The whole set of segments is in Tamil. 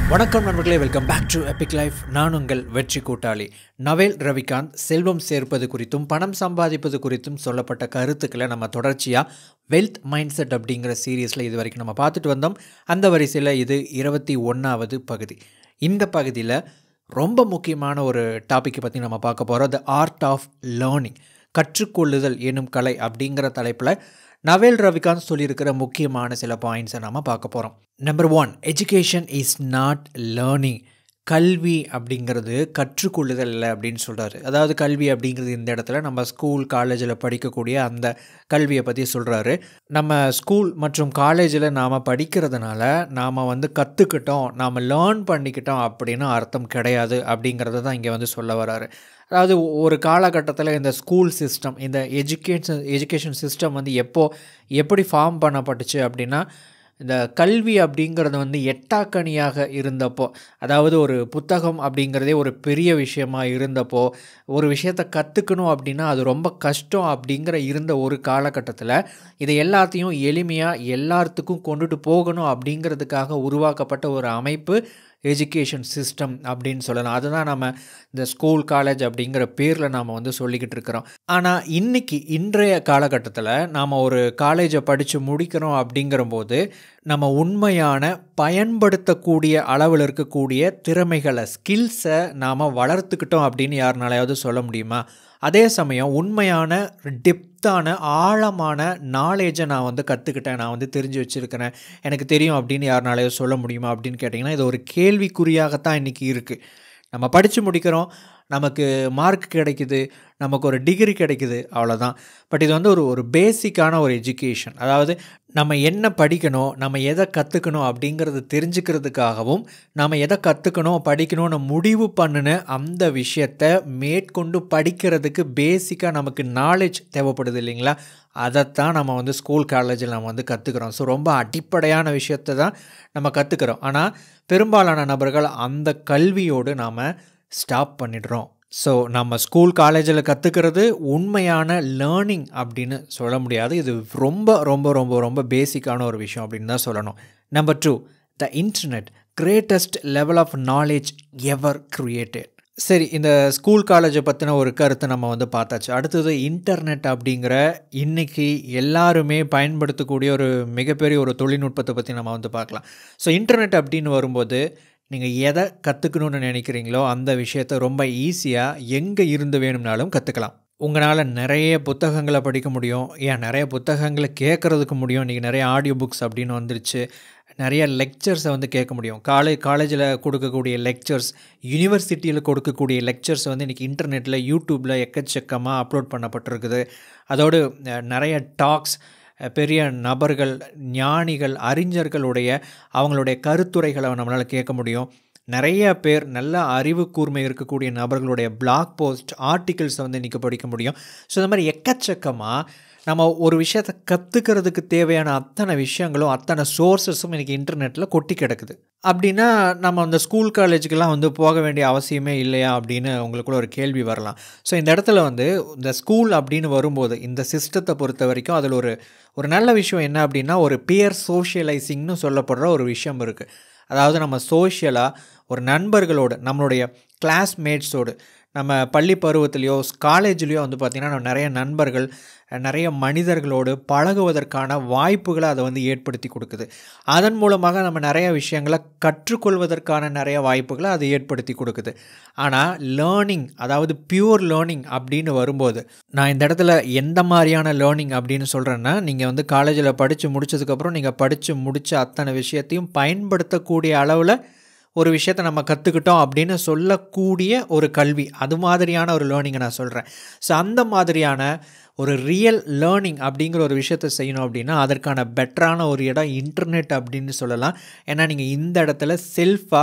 வணக்கம் நண்பர்களே welcome back to Epic Life நான் உங்கள் வெற்றி கூட்டாளி நவேல் ரவிகாந்த் செல்வம் சேர்ப்பது குறித்தும் பணம் சம்பாதிப்பது குறித்தும் சொல்லப்பட்ட கருத்துக்களை நம்ம தொடர்ச்சியாக வெல்த் மைண்ட் செட் அப்படிங்கிற சீரியஸில் இது வரைக்கும் நம்ம பார்த்துட்டு வந்தோம் அந்த வரிசையில் இது இருபத்தி ஒன்றாவது பகுதி இந்த பகுதியில் ரொம்ப முக்கியமான ஒரு டாப்பிக்கை பற்றி நம்ம பார்க்க போகிறோம் த ஆர்ட் ஆஃப் லேர்னிங் கற்றுக்கொள்ளுதல் எனும் கலை அப்படிங்கிற தலைப்பில் நவேல் ரவிகாந்த் சொல்லியிருக்கிற முக்கியமான சில பாயிண்ட்ஸை நம்ம பார்க்க போகிறோம் number one education is not learning கல்வி அப்படிங்கிறது கற்றுக்கொள்ளுதல் இல்லை அப்படின்னு சொல்கிறாரு அதாவது கல்வி அப்படிங்கிறது இந்த இடத்துல நம்ம ஸ்கூல் காலேஜில் படிக்கக்கூடிய அந்த கல்வியை பற்றி சொல்கிறாரு நம்ம ஸ்கூல் மற்றும் காலேஜில் நாம் படிக்கிறதுனால நாம் வந்து கற்றுக்கிட்டோம் நாம் லேர்ன் பண்ணிக்கிட்டோம் அப்படின்னு அர்த்தம் கிடையாது அப்படிங்கிறத தான் இங்கே வந்து சொல்ல வராரு அதாவது ஒரு காலகட்டத்தில் இந்த ஸ்கூல் சிஸ்டம் இந்த எஜுகேஷன் எஜுகேஷன் சிஸ்டம் வந்து எப்போ எப்படி ஃபார்ம் பண்ணப்பட்டுச்சு அப்படின்னா இந்த கல்வி அப்படிங்கிறது வந்து எட்டாக்கணியாக இருந்தப்போ அதாவது ஒரு புத்தகம் அப்படிங்கிறதே ஒரு பெரிய விஷயமா இருந்தப்போ ஒரு விஷயத்தை கற்றுக்கணும் அப்படின்னா அது ரொம்ப கஷ்டம் அப்படிங்கிற இருந்த ஒரு காலகட்டத்தில் இதை எல்லாத்தையும் எளிமையாக எல்லாத்துக்கும் கொண்டுட்டு போகணும் அப்படிங்கிறதுக்காக உருவாக்கப்பட்ட ஒரு அமைப்பு எஜுகேஷன் சிஸ்டம் அப்படின்னு சொல்லலாம் அதுதான் நம்ம இந்த ஸ்கூல் காலேஜ் அப்படிங்கிற பேரில் நாம் வந்து சொல்லிக்கிட்டு இருக்கிறோம் ஆனால் இன்றைக்கி இன்றைய காலகட்டத்தில் நாம் ஒரு காலேஜை படித்து முடிக்கிறோம் அப்படிங்கிறபோது நம்ம உண்மையான பயன்படுத்தக்கூடிய அளவில் இருக்கக்கூடிய திறமைகளை ஸ்கில்ஸை நாம் வளர்த்துக்கிட்டோம் அப்படின்னு யாருனாலையாவது சொல்ல முடியுமா அதே சமயம் உண்மையான டெப்த்தான ஆழமான நாலேஜை நான் வந்து கற்றுக்கிட்டேன் நான் வந்து தெரிஞ்சு வச்சுருக்கிறேன் எனக்கு தெரியும் அப்படின்னு யாருனாலையோ சொல்ல முடியுமா அப்படின்னு கேட்டிங்கன்னா இது ஒரு கேள்விக்குறியாகத்தான் இன்றைக்கி இருக்குது நம்ம படித்து முடிக்கிறோம் நமக்கு மார்க் கிடைக்குது நமக்கு ஒரு டிகிரி கிடைக்குது அவ்வளோதான் பட் இது வந்து ஒரு ஒரு பேசிக்கான ஒரு எஜுகேஷன் அதாவது நம்ம என்ன படிக்கணும் நம்ம எதை கற்றுக்கணும் அப்படிங்கிறது தெரிஞ்சுக்கிறதுக்காகவும் நம்ம எதை கற்றுக்கணும் படிக்கணும்னு முடிவு பண்ணின அந்த விஷயத்தை மேற்கொண்டு படிக்கிறதுக்கு பேசிக்காக நமக்கு நாலேஜ் தேவைப்படுது இல்லைங்களா அதைத்தான் நம்ம வந்து ஸ்கூல் காலேஜில் நம்ம வந்து கற்றுக்குறோம் ஸோ ரொம்ப அடிப்படையான விஷயத்தை தான் நம்ம கற்றுக்குறோம் ஆனால் பெரும்பாலான நபர்கள் அந்த கல்வியோடு நாம் ஸ்டாப் பண்ணிடுறோம் ஸோ நம்ம ஸ்கூல் காலேஜில் கற்றுக்கிறது உண்மையான லேர்னிங் அப்படின்னு சொல்ல முடியாது இது ரொம்ப ரொம்ப ரொம்ப ரொம்ப பேசிக்கான ஒரு விஷயம் அப்படின்னு தான் சொல்லணும் number two the internet greatest level of knowledge ever created சரி இந்த ஸ்கூல் காலேஜை பற்றின ஒரு கருத்தை நம்ம வந்து பார்த்தாச்சு அடுத்தது இன்டர்நெட் அப்படிங்கிற இன்றைக்கி எல்லாருமே பயன்படுத்தக்கூடிய ஒரு மிகப்பெரிய ஒரு தொழில்நுட்பத்தை பற்றி நம்ம வந்து பார்க்கலாம் ஸோ இன்டர்நெட் அப்படின்னு வரும்போது நீங்கள் எதை கற்றுக்கணுன்னு நினைக்கிறீங்களோ அந்த விஷயத்த ரொம்ப ஈஸியாக எங்கே இருந்து வேணும்னாலும் கற்றுக்கலாம் உங்களால் நிறைய புத்தகங்களை படிக்க முடியும் ஏன் நிறைய புத்தகங்களை கேட்குறதுக்கு முடியும் இன்றைக்கி நிறைய ஆடியோ புக்ஸ் அப்படின்னு வந்துருச்சு நிறைய லெக்சர்ஸை வந்து கேட்க முடியும் காலேஜ் காலேஜில் கொடுக்கக்கூடிய லெக்சர்ஸ் யூனிவர்சிட்டியில் கொடுக்கக்கூடிய லெக்சர்ஸ் வந்து இன்றைக்கி இன்டர்நெட்டில் யூடியூப்பில் எக்கச்சக்கமாக அப்லோட் பண்ணப்பட்டிருக்குது அதோடு நிறைய டாக்ஸ் பெரிய நபர்கள் ஞானிகள் அறிஞர்களுடைய அவங்களுடைய கருத்துரைகளை நம்மளால் கேட்க முடியும் நிறைய பேர் நல்ல அறிவு கூர்மை இருக்கக்கூடிய நபர்களுடைய பிளாக் போஸ்ட் ஆர்டிகிள்ஸை வந்து இன்றைக்கி படிக்க முடியும் ஸோ இந்த மாதிரி எக்கச்சக்கமாக நம்ம ஒரு விஷயத்தை கற்றுக்கிறதுக்கு தேவையான அத்தனை விஷயங்களும் அத்தனை சோர்ஸஸும் இன்றைக்கி இன்டர்நெட்டில் கொட்டி கிடக்குது அப்படின்னா நம்ம அந்த ஸ்கூல் காலேஜுக்கெல்லாம் வந்து போக வேண்டிய அவசியமே இல்லையா அப்படின்னு உங்களுக்குள்ள ஒரு கேள்வி வரலாம் ஸோ இந்த இடத்துல வந்து இந்த ஸ்கூல் அப்படின்னு வரும்போது இந்த சிஸ்டத்தை பொறுத்த வரைக்கும் அதில் ஒரு ஒரு நல்ல விஷயம் என்ன அப்படின்னா ஒரு பியர் சோஷியலைசிங்னு சொல்லப்படுற ஒரு விஷயம் இருக்குது அதாவது நம்ம சோஷியலாக ஒரு நண்பர்களோடு நம்மளுடைய கிளாஸ்மேட்ஸோடு நம்ம பள்ளி பருவத்துலேயோ காலேஜ்லேயோ வந்து பார்த்திங்கன்னா நம்ம நிறைய நண்பர்கள் நிறைய மனிதர்களோடு பழகுவதற்கான வாய்ப்புகளை அதை வந்து ஏற்படுத்தி கொடுக்குது அதன் மூலமாக நம்ம நிறைய விஷயங்களை கற்றுக்கொள்வதற்கான நிறைய வாய்ப்புகளை அது ஏற்படுத்தி கொடுக்குது ஆனால் லேர்னிங் அதாவது பியூர் லேர்னிங் அப்படின்னு வரும்போது நான் இந்த இடத்துல எந்த மாதிரியான லேர்னிங் அப்படின்னு சொல்கிறேன்னா நீங்கள் வந்து காலேஜில் படித்து முடிச்சதுக்கப்புறம் நீங்கள் படித்து முடித்த அத்தனை விஷயத்தையும் பயன்படுத்தக்கூடிய அளவில் ஒரு விஷயத்தை நம்ம கற்றுக்கிட்டோம் அப்படின்னு சொல்லக்கூடிய ஒரு கல்வி அது மாதிரியான ஒரு லேர்னிங்கை நான் சொல்கிறேன் ஸோ அந்த மாதிரியான ஒரு ரியல் லேர்னிங் அப்படிங்கிற ஒரு விஷயத்தை செய்யணும் அப்படின்னா அதற்கான பெட்டரான ஒரு இடம் இன்டர்நெட் அப்படின்னு சொல்லலாம் ஏன்னா நீங்கள் இந்த இடத்துல செல்ஃபாக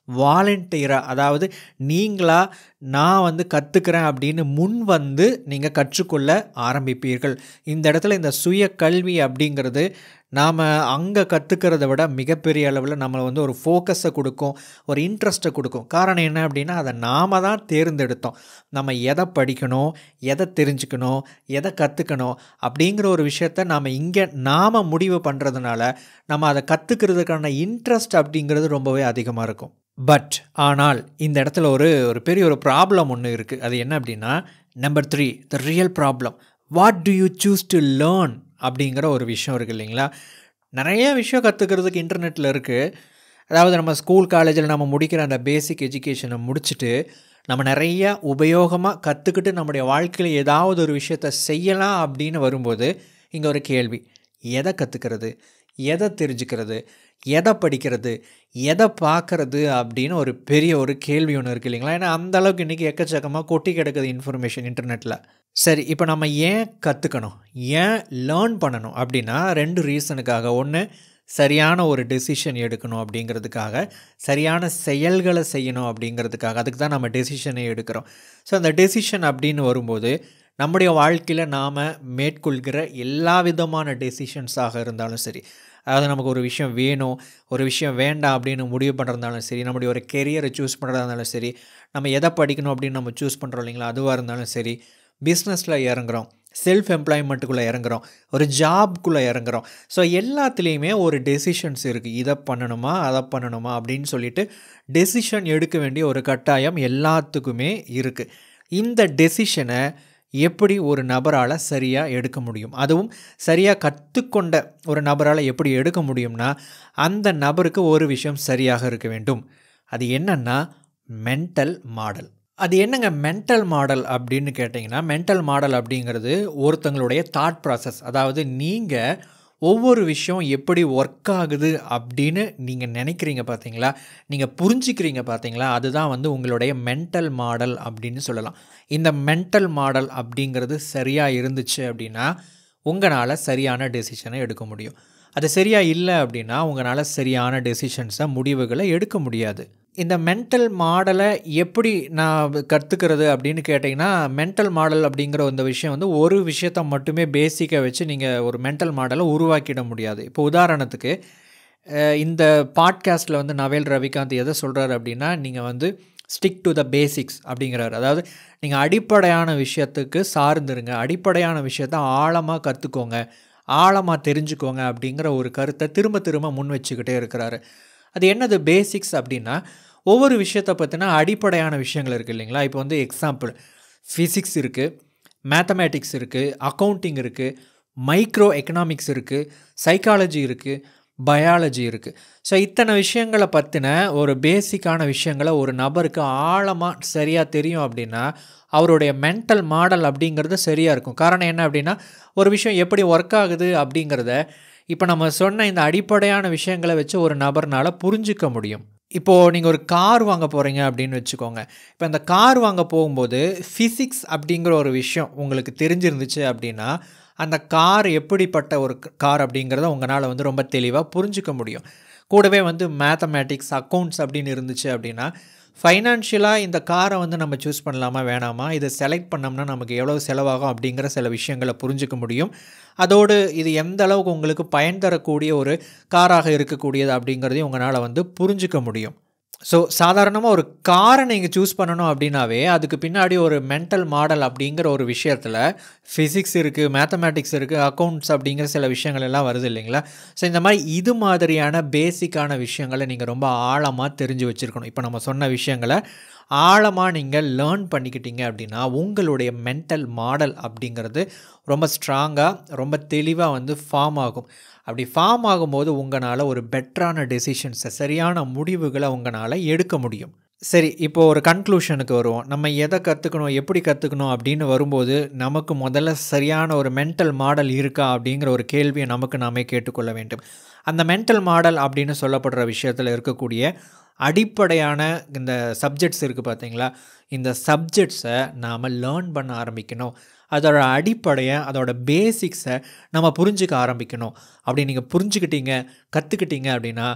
வாலண்டியராக அதாவது நீங்களா நான் வந்து கற்றுக்கிறேன் அப்படின்னு முன் வந்து நீங்கள் கற்றுக்கொள்ள ஆரம்பிப்பீர்கள் இந்த இடத்துல இந்த சுய கல்வி அப்படிங்கிறது நாம் அங்கே கற்றுக்கிறத விட மிகப்பெரிய அளவில் நம்மளை வந்து ஒரு ஃபோக்கஸை கொடுக்கும் ஒரு இன்ட்ரெஸ்ட்டை கொடுக்கும் காரணம் என்ன அப்படின்னா அதை நாம் தான் தேர்ந்தெடுத்தோம் நம்ம எதை படிக்கணும் எதை தெரிஞ்சுக்கணும் எதை கற்றுக்கணும் அப்படிங்கிற ஒரு விஷயத்த நாம் இங்கே நாம் முடிவு பண்ணுறதுனால நம்ம அதை கற்றுக்கிறதுக்கான இன்ட்ரெஸ்ட் அப்படிங்கிறது ரொம்பவே அதிகமாக இருக்கும் பட் ஆனால் இந்த இடத்துல ஒரு ஒரு பெரிய ஒரு ப்ராப்ளம் ஒன்று இருக்குது அது என்ன அப்படின்னா number three the real problem what do you choose to learn அப்படிங்கிற ஒரு விஷயம் இருக்குது இல்லைங்களா நிறைய விஷயம் கற்றுக்கிறதுக்கு இன்டர்நெட்டில் இருக்குது அதாவது நம்ம ஸ்கூல் காலேஜில் நம்ம முடிக்கிற அந்த பேசிக் எஜுகேஷனை முடிச்சுட்டு நம்ம நிறைய உபயோகமாக கற்றுக்கிட்டு நம்முடைய வாழ்க்கையில் ஏதாவது ஒரு விஷயத்த செய்யலாம் அப்படின்னு வரும்போது இங்கே ஒரு கேள்வி எதை கற்றுக்கிறது எதை தெரிஞ்சுக்கிறது எதை படிக்கிறது எதை பார்க்கறது அப்படின்னு ஒரு பெரிய ஒரு கேள்வி ஒன்று இருக்குது இல்லைங்களா ஏன்னா அந்த அளவுக்கு இன்றைக்கி எக்கச்சக்கமாக கொட்டி கிடக்குது இன்ஃபர்மேஷன் இன்டர்நெட்டில் சரி இப்போ நம்ம ஏன் கற்றுக்கணும் ஏன் லேர்ன் பண்ணணும் அப்படின்னா ரெண்டு ரீசனுக்காக ஒன்று சரியான ஒரு டெசிஷன் எடுக்கணும் அப்படிங்கிறதுக்காக சரியான செயல்களை செய்யணும் அப்படிங்கிறதுக்காக அதுக்கு தான் நம்ம டெசிஷனே எடுக்கிறோம் ஸோ அந்த டெசிஷன் அப்படின்னு வரும்போது நம்முடைய வாழ்க்கையில் நாம் மேற்கொள்கிற எல்லா விதமான டெசிஷன்ஸாக இருந்தாலும் சரி அதாவது நமக்கு ஒரு விஷயம் வேணும் ஒரு விஷயம் வேண்டாம் அப்படின்னு முடிவு பண்ணுறதாலும் சரி நம்முடைய ஒரு கெரியரை சூஸ் பண்ணுறதா இருந்தாலும் சரி நம்ம எதை படிக்கணும் அப்படின்னு நம்ம சூஸ் பண்ணுறோம் இல்லைங்களா அதுவாக இருந்தாலும் சரி பிஸ்னஸில் இறங்குறோம் செல்ஃப் எம்ப்ளாய்மெண்ட்டுக்குள்ளே இறங்குறோம் ஒரு ஜாப்குள்ளே இறங்குறோம் ஸோ எல்லாத்துலேயுமே ஒரு டெசிஷன்ஸ் இருக்குது இதை பண்ணணுமா அதை பண்ணணுமா அப்படின்னு சொல்லிட்டு டெசிஷன் எடுக்க வேண்டிய ஒரு கட்டாயம் எல்லாத்துக்குமே இருக்குது இந்த டெசிஷனை எப்படி ஒரு நபரால் சரியாக எடுக்க முடியும் அதுவும் சரியாக கற்றுக்கொண்ட ஒரு நபரால் எப்படி எடுக்க முடியும்னா அந்த நபருக்கு ஒரு விஷயம் சரியாக இருக்க வேண்டும் அது என்னன்னா மென்டல் மாடல் அது என்னங்க மென்டல் மாடல் அப்படின்னு கேட்டிங்கன்னா மென்டல் மாடல் அப்படிங்கிறது ஒருத்தங்களுடைய தாட் ப்ராசஸ் அதாவது நீங்கள் ஒவ்வொரு விஷயம் எப்படி ஒர்க் ஆகுது அப்படின்னு நீங்கள் நினைக்கிறீங்க பார்த்தீங்களா நீங்கள் புரிஞ்சிக்கிறீங்க பார்த்தீங்களா அதுதான் வந்து உங்களுடைய மென்டல் மாடல் அப்படின்னு சொல்லலாம் இந்த மென்டல் மாடல் அப்படிங்கிறது சரியாக இருந்துச்சு அப்படின்னா உங்களால் சரியான டெசிஷனை எடுக்க முடியும் அது சரியாக இல்லை அப்படின்னா உங்களால் சரியான டெசிஷன்ஸை முடிவுகளை எடுக்க முடியாது இந்த மென்டல் மாடலை எப்படி நான் கற்றுக்கிறது அப்படின்னு கேட்டிங்கன்னா மென்டல் மாடல் அப்படிங்கிற இந்த விஷயம் வந்து ஒரு விஷயத்த மட்டுமே பேசிக்காக வச்சு நீங்கள் ஒரு மென்டல் மாடலை உருவாக்கிட முடியாது இப்போ உதாரணத்துக்கு அஹ், இந்த பாட்காஸ்ட்டில் வந்து நவேல் ரவிகாந்த் எதை சொல்கிறாரு அப்படின்னா நீங்கள் வந்து ஸ்டிக் டு த பேசிக்ஸ் அப்படிங்கிறாரு அதாவது நீங்கள் அடிப்படையான விஷயத்துக்கு சார்ந்துருங்க அடிப்படையான விஷயத்த ஆழமாக கற்றுக்கோங்க ஆழமாக தெரிஞ்சுக்கோங்க அப்படிங்கிற ஒரு கருத்தை திரும்ப திரும்ப முன் வச்சுக்கிட்டே இருக்கிறாரு அது என்னது பேசிக்ஸ் அப்படின்னா ஒவ்வொரு விஷயத்தை பற்றின அடிப்படையான விஷயங்கள் இருக்குது இல்லைங்களா இப்போ வந்து எக்ஸாம்பிள் ஃபிசிக்ஸ் இருக்குது மேத்தமேட்டிக்ஸ் இருக்குது அக்கௌண்டிங் இருக்குது மைக்ரோ எக்கனாமிக்ஸ் இருக்குது சைக்காலஜி இருக்குது பயாலஜி இருக்குது ஸோ இத்தனை விஷயங்களை பற்றின ஒரு பேசிக்கான விஷயங்களை ஒரு நபருக்கு ஆழமாக சரியாக தெரியும் அப்படின்னா அவருடைய மென்டல் மாடல் அப்படிங்கிறது சரியாக இருக்கும் காரணம் என்ன அப்படின்னா ஒரு விஷயம் எப்படி ஒர்க் ஆகுது அப்படிங்கிறத இப்போ நம்ம சொன்ன இந்த அடிப்படையான விஷயங்களை வச்சு ஒரு நபர்னால புரிஞ்சிக்க முடியும் இப்போது நீங்கள் ஒரு கார் வாங்க போகிறீங்க அப்படின்னு வச்சுக்கோங்க இப்போ இந்த கார் வாங்க போகும்போது ஃபிசிக்ஸ் அப்படிங்கிற ஒரு விஷயம் உங்களுக்கு தெரிஞ்சிருந்துச்சு அப்படின்னா அந்த கார் எப்படிப்பட்ட ஒரு கார் அப்படிங்கிறத உங்களால் வந்து ரொம்ப தெளிவாக புரிஞ்சுக்க முடியும் கூடவே வந்து மேத்தமேட்டிக்ஸ் அக்கௌண்ட்ஸ் அப்படின்னு இருந்துச்சு அப்படின்னா ஃபைனான்ஷியலாக இந்த காரை வந்து நம்ம சூஸ் பண்ணலாமா வேணாமா இதை செலக்ட் பண்ணோம்னா நமக்கு எவ்வளோ செலவாகும் அப்படிங்கிற சில விஷயங்களை புரிஞ்சுக்க முடியும் அதோடு இது எந்த அளவுக்கு உங்களுக்கு பயன் தரக்கூடிய ஒரு காராக இருக்கக்கூடியது அப்படிங்கிறதையும் உங்களால் வந்து புரிஞ்சுக்க முடியும் ஸோ சாதாரணமாக ஒரு காரை நீங்கள் சூஸ் பண்ணணும் அப்படின்னாவே அதுக்கு பின்னாடி ஒரு மென்டல் மாடல் அப்படிங்கிற ஒரு விஷயத்தில் ஃபிசிக்ஸ் இருக்குது மேத்தமேட்டிக்ஸ் இருக்குது அக்கௌண்ட்ஸ் அப்படிங்கிற சில விஷயங்கள் எல்லாம் வருது இல்லைங்களா ஸோ இந்த மாதிரி இது மாதிரியான பேசிக்கான விஷயங்களை நீங்கள் ரொம்ப ஆழமாக தெரிஞ்சு வச்சுருக்கணும் இப்போ நம்ம சொன்ன விஷயங்களை ஆழமாக நீங்கள் லேர்ன் பண்ணிக்கிட்டீங்க அப்படின்னா உங்களுடைய மென்டல் மாடல் அப்படிங்கிறது ரொம்ப ஸ்ட்ராங்காக ரொம்ப தெளிவாக வந்து ஃபார்ம் ஆகும் அப்படி ஃபார்ம் ஆகும்போது உங்களால் ஒரு பெட்டரான டெசிஷன்ஸை சரியான முடிவுகளை உங்களால் எடுக்க முடியும் சரி இப்போ ஒரு கன்க்ளூஷனுக்கு வருவோம் நம்ம எதை கற்றுக்கணும் எப்படி கற்றுக்கணும் அப்படின்னு வரும்போது நமக்கு முதல்ல சரியான ஒரு மென்டல் மாடல் இருக்கா அப்படிங்கிற ஒரு கேள்வியை நமக்கு நாமே கேட்டுக்கொள்ள வேண்டும் அந்த மென்டல் மாடல் அப்படின்னு சொல்லப்படுற விஷயத்தில் இருக்கக்கூடிய அடிப்படையான இந்த சப்ஜெக்ட்ஸ் இருக்குது பார்த்தீங்களா இந்த சப்ஜெக்ட்ஸை நாம் லேர்ன் பண்ண ஆரம்பிக்கணும் அதோட அடிப்படையை அதோட பேசிக்ஸை நம்ம புரிஞ்சுக்க ஆரம்பிக்கணும் அப்படி நீங்கள் புரிஞ்சுக்கிட்டீங்க கற்றுக்கிட்டீங்க அப்படின்னா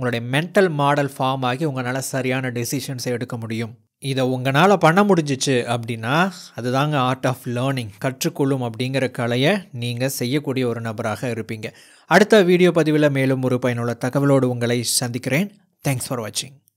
உங்களுடைய மென்டல் மாடல் ஃபார்ம் ஆகி உங்களால் சரியான டெசிஷன்ஸை எடுக்க முடியும் இதை உங்களால் பண்ண முடிஞ்சிச்சு அப்படின்னா அதுதாங்க ஆர்ட் ஆஃப் லேர்னிங் கற்றுக்கொள்ளும் அப்படிங்கிற கலையை நீங்கள் செய்யக்கூடிய ஒரு நபராக இருப்பீங்க அடுத்த வீடியோ பதிவில் மேலும் ஒரு பயனுள்ள தகவலோடு உங்களை சந்திக்கிறேன் தேங்க்ஸ் ஃபார் வாட்சிங்